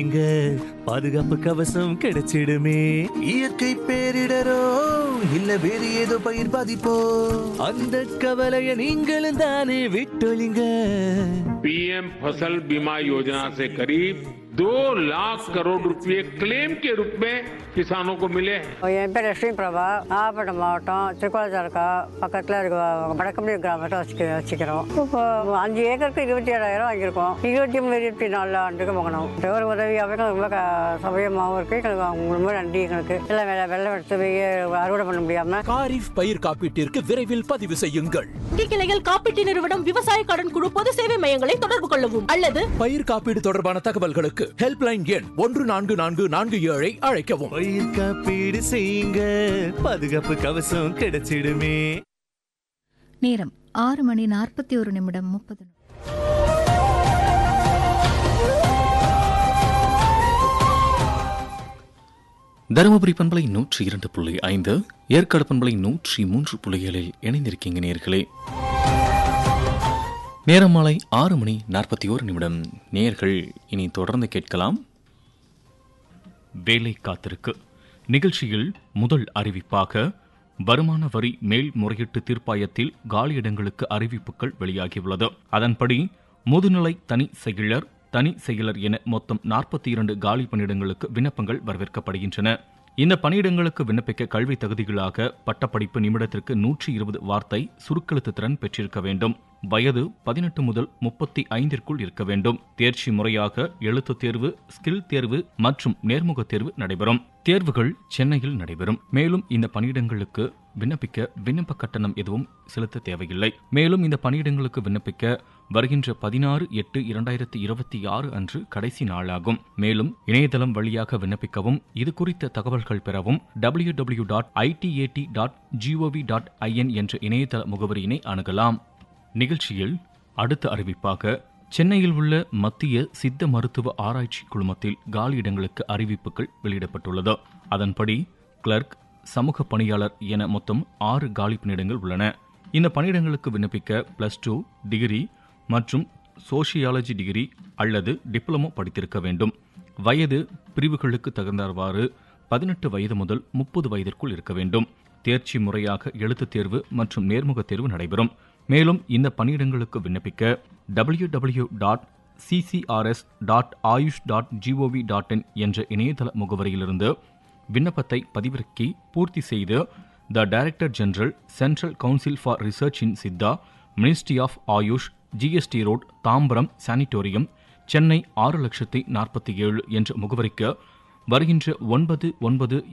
செய்யுங்க பாதுகாப்பு கவசம் கிடைச்சிடுமே இயற்கை பேரிடரோ இல்ல வேறு ஏதோ பயிர் பாதிப்போ அந்த கவலைய நீங்களும் தானே விட்டொழிங்க पीएम फसल बीमा योजना से करीब दो लाख करोड़ रुपए क्लेम के रूप में किसानों को मिले हैं என் பேர் லட்சுமி பிரபா நாகப்பட்டினம் மாவட்டம் திருக்கோளத்தாலுக்கா பக்கத்தில் இருக்க வடக்கம்பி கிராமத்தை வச்சுக்க வச்சுக்கிறோம் இப்போ அஞ்சு ஏக்கருக்கு இருபத்தி ஏழாயிரம் வாங்கியிருக்கோம் இருபத்தி மூணு இருபத்தி நாலு ஆண்டுக்கு வாங்கினோம் ஒரு உதவியாகவே எங்களுக்கு ரொம்ப க- சௌகரியமாகவும் இருக்குது எங்களுக்கு அவங்க ரொம்ப நன்றி எங்களுக்கு எல்லாம் வெள்ளம் வெள்ளம் எடுத்து போய் அறுவடை பண்ண முடியாமல் காரிஃப் பயிர் காப்பீட்டிற்கு விரைவில் பதிவு செய்யுங்கள் கிளைகள் காப்பீட்டு நிறுவனம் விவசாய கடன் குழு பொது சேவை மையங்களை தொடர்பு கொள்ளவும் அல்லது பயிர் காப்பீடு தொடர்பான தகவல்களுக்கு ஹெல்ப்லைன் எண் ஒன்று நான்கு நான்கு நான்கு ஏழை அழைக்கவும் பயிர் காப்பீடு செய்யுங்க பாதுகாப்பு கவசம் கிடைச்சிடுமே நேரம் ஆறு மணி நாற்பத்தி ஒரு நிமிடம் முப்பது தருமபுரி பண்பலை நூற்றி இரண்டு புள்ளி ஐந்து ஏற்காடு பண்பலை நூற்றி மூன்று புள்ளிகளில் இணைந்திருக்கீங்க நேர்களே நேரம் மாலை ஆறு மணி நாற்பத்தி ஓரு நிமிடம் நேர்கள் இனி தொடர்ந்து கேட்கலாம் வேலை காத்திருக்கு நிகழ்ச்சியில் முதல் அறிவிப்பாக வருமான வரி மேல்முறையீட்டு தீர்ப்பாயத்தில் காலியிடங்களுக்கு அறிவிப்புகள் வெளியாகியுள்ளது அதன்படி முதுநிலை தனி செயலர் தனி செயலர் என மொத்தம் நாற்பத்தி இரண்டு காலி பணியிடங்களுக்கு விண்ணப்பங்கள் வரவேற்கப்படுகின்றன இந்த பணியிடங்களுக்கு விண்ணப்பிக்க கல்வி தகுதிகளாக பட்டப்படிப்பு நிமிடத்திற்கு நூற்றி இருபது வார்த்தை சுருக்கெழுத்து திறன் பெற்றிருக்க வேண்டும் வயது பதினெட்டு முதல் முப்பத்தி ஐந்திற்குள் இருக்க வேண்டும் தேர்ச்சி முறையாக எழுத்துத் தேர்வு ஸ்கில் தேர்வு மற்றும் நேர்முக தேர்வு நடைபெறும் தேர்வுகள் சென்னையில் நடைபெறும் மேலும் இந்த பணியிடங்களுக்கு விண்ணப்பிக்க விண்ணப்ப கட்டணம் எதுவும் செலுத்த தேவையில்லை மேலும் இந்த பணியிடங்களுக்கு விண்ணப்பிக்க வருகின்ற பதினாறு எட்டு இரண்டாயிரத்தி இருபத்தி ஆறு அன்று கடைசி நாளாகும் மேலும் இணையதளம் வழியாக விண்ணப்பிக்கவும் இது குறித்த தகவல்கள் பெறவும் W W dot IDAT dot GOV dot IN என்ற இணையதள முகவரியினை அணுகலாம் நிகழ்ச்சியில் அடுத்த அறிவிப்பாக சென்னையில் உள்ள மத்திய சித்த மருத்துவ ஆராய்ச்சி குழுமத்தில் காலியிடங்களுக்கு அறிவிப்புகள் வெளியிடப்பட்டுள்ளது அதன்படி கிளர்க் சமூக பணியாளர் என மொத்தம் ஆறு காலி பணியிடங்கள் உள்ளன இந்த பணியிடங்களுக்கு விண்ணப்பிக்க பிளஸ் டூ டிகிரி மற்றும் சோஷியாலஜி டிகிரி அல்லது டிப்ளமோ படித்திருக்க வேண்டும் வயது பிரிவுகளுக்கு தகுந்தவாறு பதினெட்டு வயது முதல் முப்பது வயதிற்குள் இருக்க வேண்டும் தேர்ச்சி முறையாக எழுத்துத் தேர்வு மற்றும் நேர்முக தேர்வு நடைபெறும் மேலும் இந்த பணியிடங்களுக்கு விண்ணப்பிக்க W W dot CCRS dot AYUSH dot GOV dot IN என்ற இணையதள முகவரியிலிருந்து விண்ணப்பத்தை பதிவிறக்கி பூர்த்தி செய்து the director general central council for research in Siddha ministry of AYUSH GST road Tambaram sanatorium Chennai ஆறு லட்சத்தி நாற்பத்தி ஏழு என்ற முகவரிக்கு வருகின்ற ஒன்பது ஒன்பது